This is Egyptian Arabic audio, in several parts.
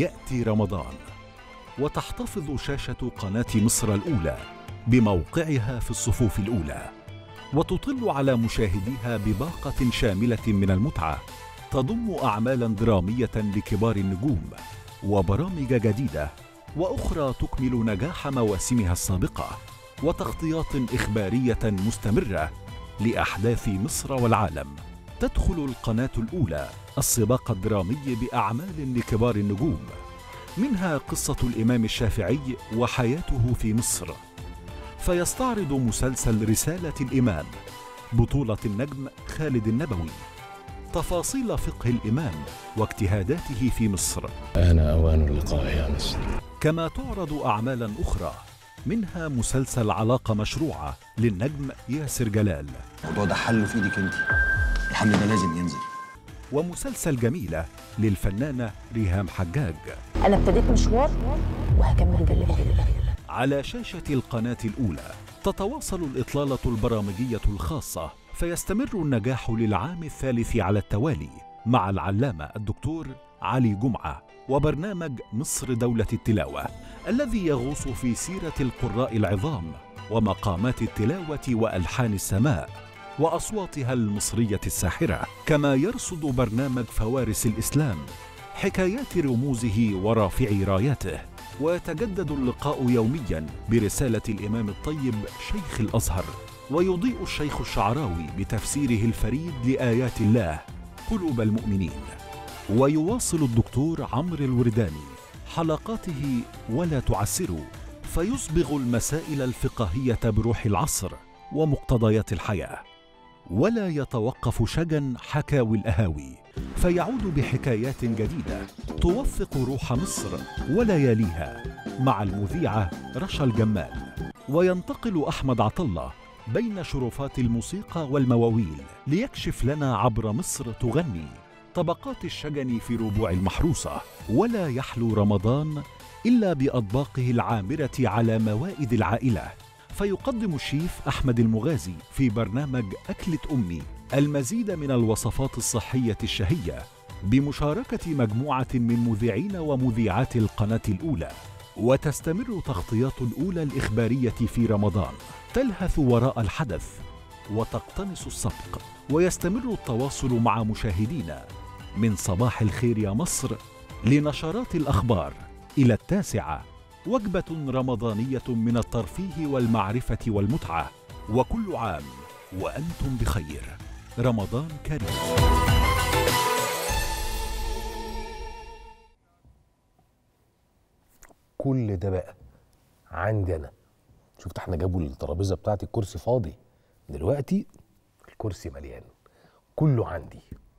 ياتي رمضان وتحتفظ شاشه قناه مصر الاولى بموقعها في الصفوف الاولى وتطل على مشاهديها بباقه شامله من المتعه تضم اعمالا دراميه لكبار النجوم وبرامج جديده واخرى تكمل نجاح مواسمها السابقه وتغطيات اخباريه مستمره لاحداث مصر والعالم تدخل القناه الاولى السباق الدرامي باعمال لكبار النجوم منها قصه الامام الشافعي وحياته في مصر فيستعرض مسلسل رساله الامام بطوله النجم خالد النبوي تفاصيل فقه الامام واجتهاداته في مصر آن أوان اللقاء يا مصر كما تعرض اعمالا اخرى منها مسلسل علاقه مشروعه للنجم ياسر جلال الموضوع ده حله في ايدك انت الحمل ده لازم ينزل ومسلسل جميله للفنانه ريهام حجاج انا ابتديت مشوار وهكمل باللي فيه على شاشه القناه الاولى تتواصل الاطلاله البرامجيه الخاصه فيستمر النجاح للعام الثالث على التوالي مع العلامه الدكتور علي جمعه وبرنامج مصر دوله التلاوه الذي يغوص في سيره القراء العظام ومقامات التلاوه والحان السماء واصواتها المصريه الساحره كما يرصد برنامج فوارس الاسلام حكايات رموزه ورافعي راياته ويتجدد اللقاء يوميا برساله الامام الطيب شيخ الازهر ويضيء الشيخ الشعراوي بتفسيره الفريد لايات الله قلوب المؤمنين ويواصل الدكتور عمرو الورداني حلقاته ولا تعسروا فيصبغ المسائل الفقهيه بروح العصر ومقتضيات الحياه ولا يتوقف شجن حكاوي الاهاوي فيعود بحكايات جديده توثق روح مصر ولياليها مع المذيعه رشا الجمال وينتقل احمد عطله بين شرفات الموسيقى والمواويل ليكشف لنا عبر مصر تغني طبقات الشجن في ربوع المحروسه ولا يحلو رمضان الا باطباقه العامره على موائد العائله فيقدم الشيف احمد المغازي في برنامج اكله امي المزيد من الوصفات الصحيه الشهيه بمشاركه مجموعه من مذيعين ومذيعات القناه الاولى وتستمر تغطيات الاولى الاخباريه في رمضان تلهث وراء الحدث وتقتنص السبق ويستمر التواصل مع مشاهدينا من صباح الخير يا مصر لنشرات الاخبار الى التاسعه وجبه رمضانيه من الترفيه والمعرفه والمتعه وكل عام وانتم بخير رمضان كريم كل ده بقى عندي انا شفت احنا جابوا الترابيزه بتاعتي الكرسي فاضي دلوقتي الكرسي مليان كله عندي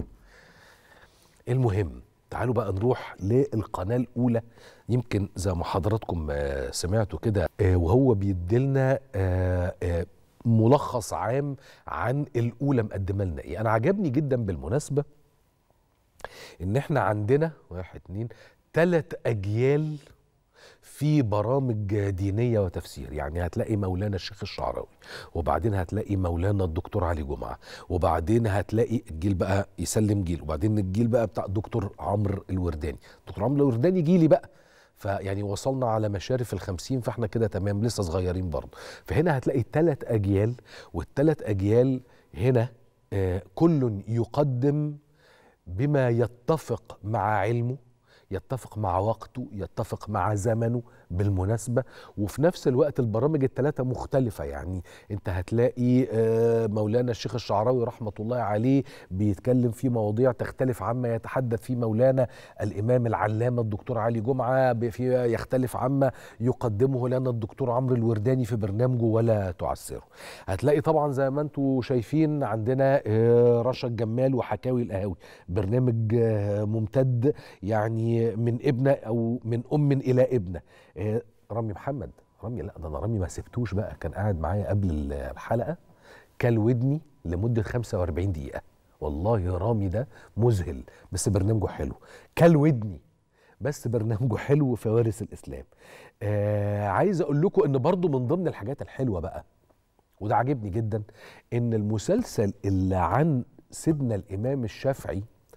المهم تعالوا بقى نروح للقناه الاولى يمكن زي ما حضراتكم آه، سمعتوا كده آه، وهو بيديلنا آه، آه، ملخص عام عن الاولى مقدمه لنا ايه انا عجبني جدا بالمناسبه ان احنا عندنا واحد اتنين تلات اجيال في برامج دينيه وتفسير يعني هتلاقي مولانا الشيخ الشعراوي وبعدين هتلاقي مولانا الدكتور علي جمعه وبعدين هتلاقي الجيل بقى يسلم جيل وبعدين الجيل بقى بتاع دكتور عمرو الورداني دكتور عمرو الورداني جيلي بقى فيعني وصلنا على مشارف الخمسين فاحنا كده تمام لسه صغيرين برضه فهنا هتلاقي ثلاث أجيال والثلاث أجيال هنا آه كل يقدم بما يتفق مع علمه يتفق مع وقته يتفق مع زمنه بالمناسبة وفي نفس الوقت البرامج الثلاثة مختلفة يعني انت هتلاقي آه، مولانا الشيخ الشعراوي رحمة الله عليه بيتكلم في مواضيع تختلف عما يتحدث فيه مولانا الإمام العلامة الدكتور علي جمعة ب- في يختلف عما يقدمه لنا الدكتور عمرو الورداني في برنامجه ولا تعسره هتلاقي طبعا زي ما انتم شايفين عندنا آه، رشا الجمال وحكاوي القهاوي برنامج آه، ممتد يعني من ابنه او من ام الى ابنه آه، رامي محمد رامي لا ده انا رامي ما سبتوش بقى كان قاعد معايا قبل الحلقه كل ودني لمده 45 دقيقه والله رامي ده مذهل بس برنامجه حلو كل ودني بس برنامجه حلو فوارس الاسلام آه عايز اقول لكم ان برضو من ضمن الحاجات الحلوه بقى وده عاجبني جدا ان المسلسل اللي عن سيدنا الامام الشافعي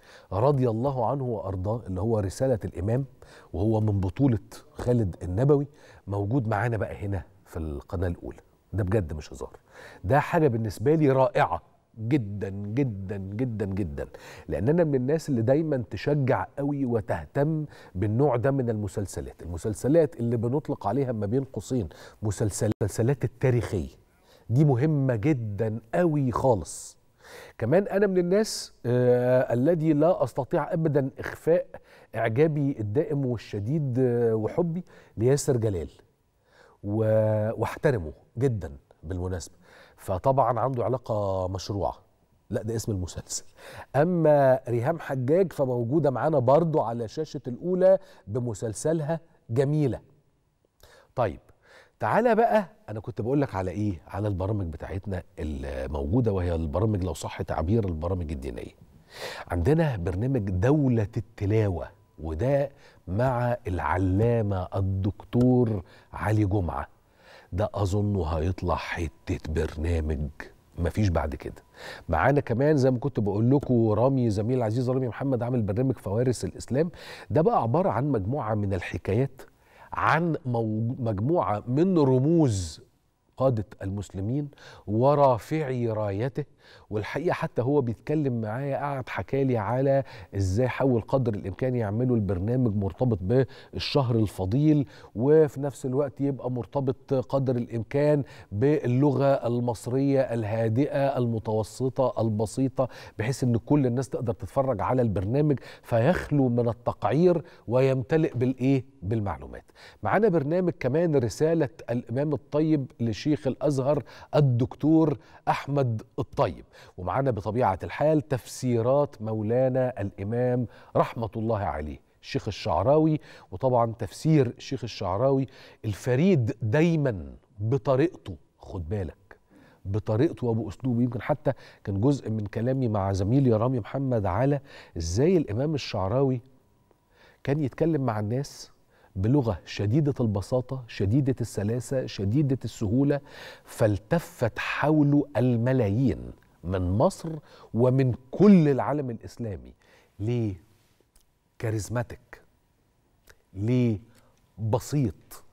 رضي الله عنه وارضاه اللي هو رساله الامام وهو من بطوله خالد النبوي موجود معانا بقى هنا في القناه الاولى ده بجد مش هزار ده حاجه بالنسبه لي رائعه جدا جدا جدا جدا لان انا من الناس اللي دايما تشجع قوي وتهتم بالنوع ده من المسلسلات المسلسلات اللي بنطلق عليها ما بين قوسين مسلسلات المسلسلات التاريخيه دي مهمه جدا قوي خالص كمان انا من الناس آه الذي لا استطيع ابدا اخفاء اعجابي الدائم والشديد آه وحبي لياسر جلال و- واحترمه جدا بالمناسبه فطبعا عنده علاقه مشروعه لا ده اسم المسلسل اما ريهام حجاج فموجوده معانا برضو على شاشه الاولى بمسلسلها جميله طيب تعالى بقى انا كنت بقول لك على ايه على البرامج بتاعتنا الموجوده وهي البرامج لو صح تعبير البرامج الدينيه عندنا برنامج دولة التلاوة وده مع العلامة الدكتور علي جمعة ده أظن هيطلع حتة برنامج مفيش بعد كده معانا كمان زي ما كنت بقول لكم رامي زميل العزيز رامي محمد عامل برنامج فوارس الإسلام ده بقى عبارة عن مجموعة من الحكايات عن مو- مجموعة من رموز قادة المسلمين ورافعي رايته والحقيقة حتى هو بيتكلم معايا قعد حكالي على ازاي حاول قدر الامكان يعملوا البرنامج مرتبط بالشهر الفضيل وفي نفس الوقت يبقى مرتبط قدر الامكان باللغة المصرية الهادئة المتوسطة البسيطة بحيث ان كل الناس تقدر تتفرج على البرنامج فيخلو من التقعير ويمتلئ بالايه بالمعلومات معانا برنامج كمان رسالة الامام الطيب لشيخ الازهر الدكتور احمد الطيب ومعانا بطبيعة الحال تفسيرات مولانا الامام رحمة الله عليه الشيخ الشعراوي وطبعا تفسير الشيخ الشعراوي الفريد دايما بطريقته خد بالك بطريقته وباسلوبه يمكن حتى كان جزء من كلامي مع زميلي رامي محمد على ازاي الامام الشعراوي كان يتكلم مع الناس بلغه شديده البساطه شديده السلاسه شديده السهوله فالتفت حوله الملايين من مصر ومن كل العالم الاسلامي ليه كاريزماتيك ليه بسيط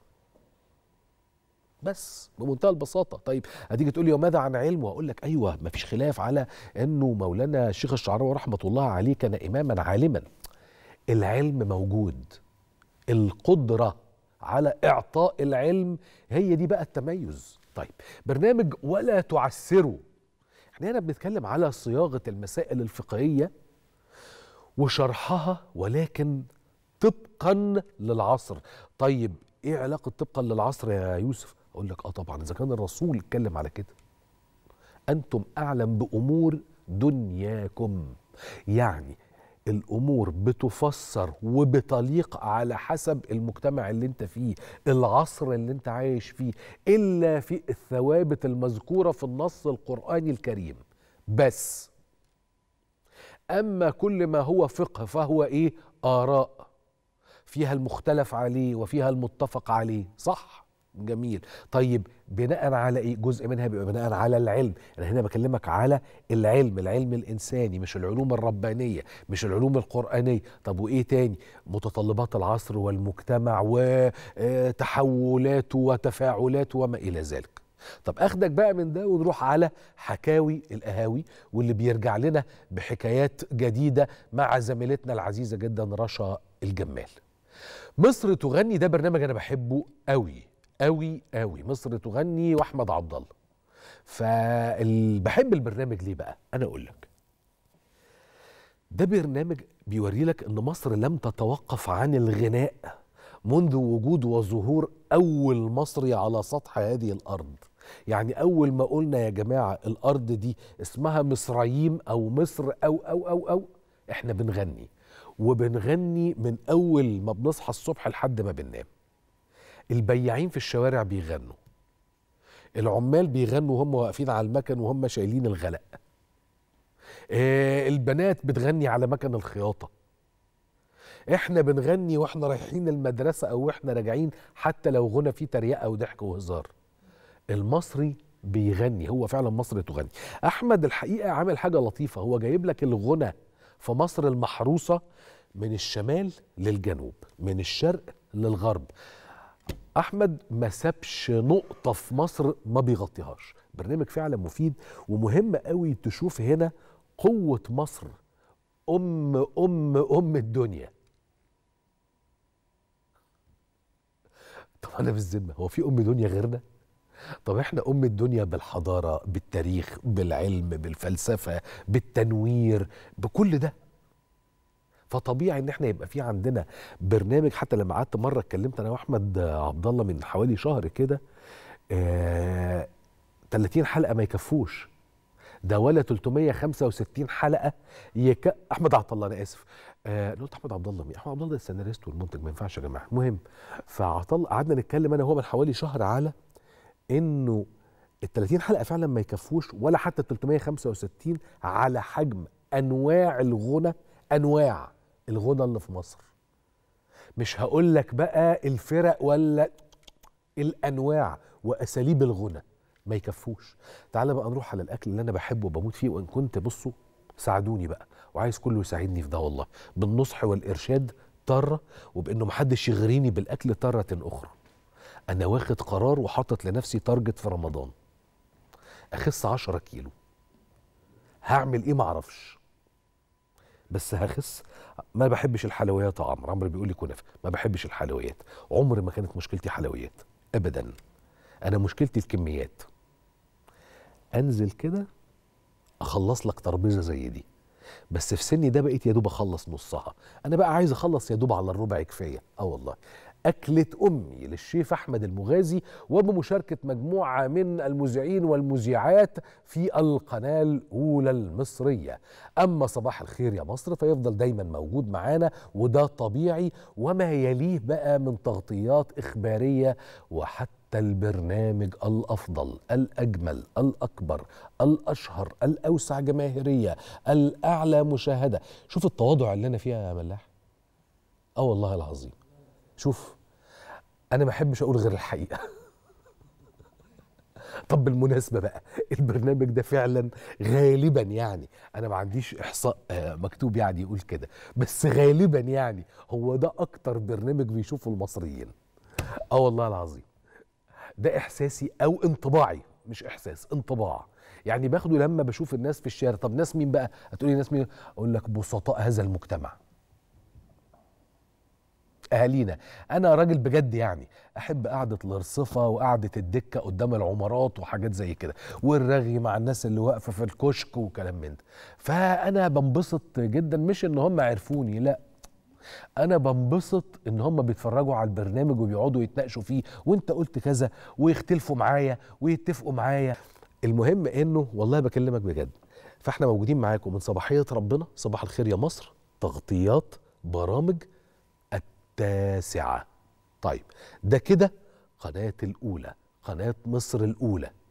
بس بمنتهى البساطه طيب هتيجي تقول لي وماذا عن علمه واقول لك ايوه مفيش خلاف على انه مولانا الشيخ الشعراوي رحمه الله عليه كان اماما عالما العلم موجود القدره على اعطاء العلم هي دي بقى التميز طيب برنامج ولا تعسروا احنا هنا بنتكلم على صياغه المسائل الفقهيه وشرحها ولكن طبقا للعصر طيب ايه علاقه طبقا للعصر يا يوسف اقول لك اه طبعا اذا كان الرسول اتكلم على كده انتم اعلم بامور دنياكم يعني الامور بتفسر وبتليق على حسب المجتمع اللي انت فيه العصر اللي انت عايش فيه الا في الثوابت المذكوره في النص القراني الكريم بس اما كل ما هو فقه فهو ايه اراء فيها المختلف عليه وفيها المتفق عليه صح جميل طيب بناء على ايه جزء منها بيبقى بناء على العلم انا هنا بكلمك على العلم العلم الانساني مش العلوم الربانيه مش العلوم القرانيه طب وايه تاني متطلبات العصر والمجتمع وتحولاته وتفاعلاته وما الى ذلك طب اخدك بقى من ده ونروح على حكاوي القهاوي واللي بيرجع لنا بحكايات جديده مع زميلتنا العزيزه جدا رشا الجمال مصر تغني ده برنامج انا بحبه قوي قوي قوي مصر تغني واحمد عبد الله فبحب البرنامج ليه بقى انا اقول لك ده برنامج بيوري لك ان مصر لم تتوقف عن الغناء منذ وجود وظهور اول مصري على سطح هذه الارض يعني اول ما قلنا يا جماعه الارض دي اسمها مصريين او مصر او او او او احنا بنغني وبنغني من اول ما بنصحى الصبح لحد ما بننام البياعين في الشوارع بيغنوا العمال بيغنوا وهم واقفين على المكن وهم شايلين الغلق آه البنات بتغني على مكن الخياطه احنا بنغني واحنا رايحين المدرسه او واحنا راجعين حتى لو غنى فيه تريقه وضحك وهزار المصري بيغني هو فعلا مصر تغني احمد الحقيقه عامل حاجه لطيفه هو جايب لك الغنى فمصر المحروسه من الشمال للجنوب من الشرق للغرب احمد ما سابش نقطه في مصر ما بيغطيهاش برنامج فعلا مفيد ومهم قوي تشوف هنا قوه مصر ام ام ام الدنيا طب انا بالذمه هو في ام دنيا غيرنا طب احنا ام الدنيا بالحضاره بالتاريخ بالعلم بالفلسفه بالتنوير بكل ده فطبيعي ان احنا يبقى في عندنا برنامج حتى لما قعدت مره اتكلمت انا واحمد عبد الله من حوالي شهر كده آه 30 حلقه ما يكفوش ده ولا 365 حلقه يك... احمد عبد الله انا اسف آه قلت احمد عبد الله مين احمد عبد الله ده السيناريست والمنتج ما ينفعش يا جماعه المهم فعطل قعدنا نتكلم انا وهو من حوالي شهر على انه ال 30 حلقه فعلا ما يكفوش ولا حتى ال 365 على حجم انواع الغنى انواع الغنى اللي في مصر مش هقول لك بقى الفرق ولا الانواع واساليب الغنى ما يكفوش تعال بقى نروح على الاكل اللي انا بحبه وبموت فيه وان كنت بصوا ساعدوني بقى وعايز كله يساعدني في ده والله بالنصح والارشاد تاره وبانه محدش يغريني بالاكل تاره اخرى انا واخد قرار وحاطط لنفسي تارجت في رمضان اخس 10 كيلو هعمل ايه معرفش بس هخس ما بحبش الحلويات يا عمرو عمرو بيقول لي كنافه ما بحبش الحلويات عمر ما كانت مشكلتي حلويات ابدا انا مشكلتي الكميات انزل كده اخلص لك ترابيزه زي دي بس في سني ده بقيت يا دوب اخلص نصها انا بقى عايز اخلص يا دوب على الربع كفايه اه والله أكلة أمي للشيف أحمد المغازي وبمشاركة مجموعة من المذيعين والمذيعات في القناة الأولى المصرية أما صباح الخير يا مصر فيفضل دايما موجود معانا وده طبيعي وما يليه بقى من تغطيات إخبارية وحتى البرنامج الأفضل الأجمل الأكبر الأشهر الأوسع جماهيرية الأعلى مشاهدة شوف التواضع اللي أنا فيها يا ملاح اه والله العظيم شوف انا ما احبش اقول غير الحقيقه طب بالمناسبه بقى البرنامج ده فعلا غالبا يعني انا ما عنديش احصاء آه، مكتوب يعني يقول كده بس غالبا يعني هو ده اكتر برنامج بيشوفه المصريين اه والله العظيم ده احساسي او انطباعي مش احساس انطباع يعني باخده لما بشوف الناس في الشارع طب ناس مين بقى هتقولي ناس مين اقول لك بسطاء هذا المجتمع اهالينا انا راجل بجد يعني احب قعده الارصفه وقعده الدكه قدام العمارات وحاجات زي كده والرغي مع الناس اللي واقفه في الكشك وكلام من ده فانا بنبسط جدا مش ان هم عرفوني لا انا بنبسط ان هم بيتفرجوا على البرنامج وبيقعدوا يتناقشوا فيه وانت قلت كذا ويختلفوا معايا ويتفقوا معايا المهم انه والله بكلمك بجد فاحنا موجودين معاكم من صباحيه ربنا صباح الخير يا مصر تغطيات برامج التاسعة طيب ده كده قناة الأولى قناة مصر الأولى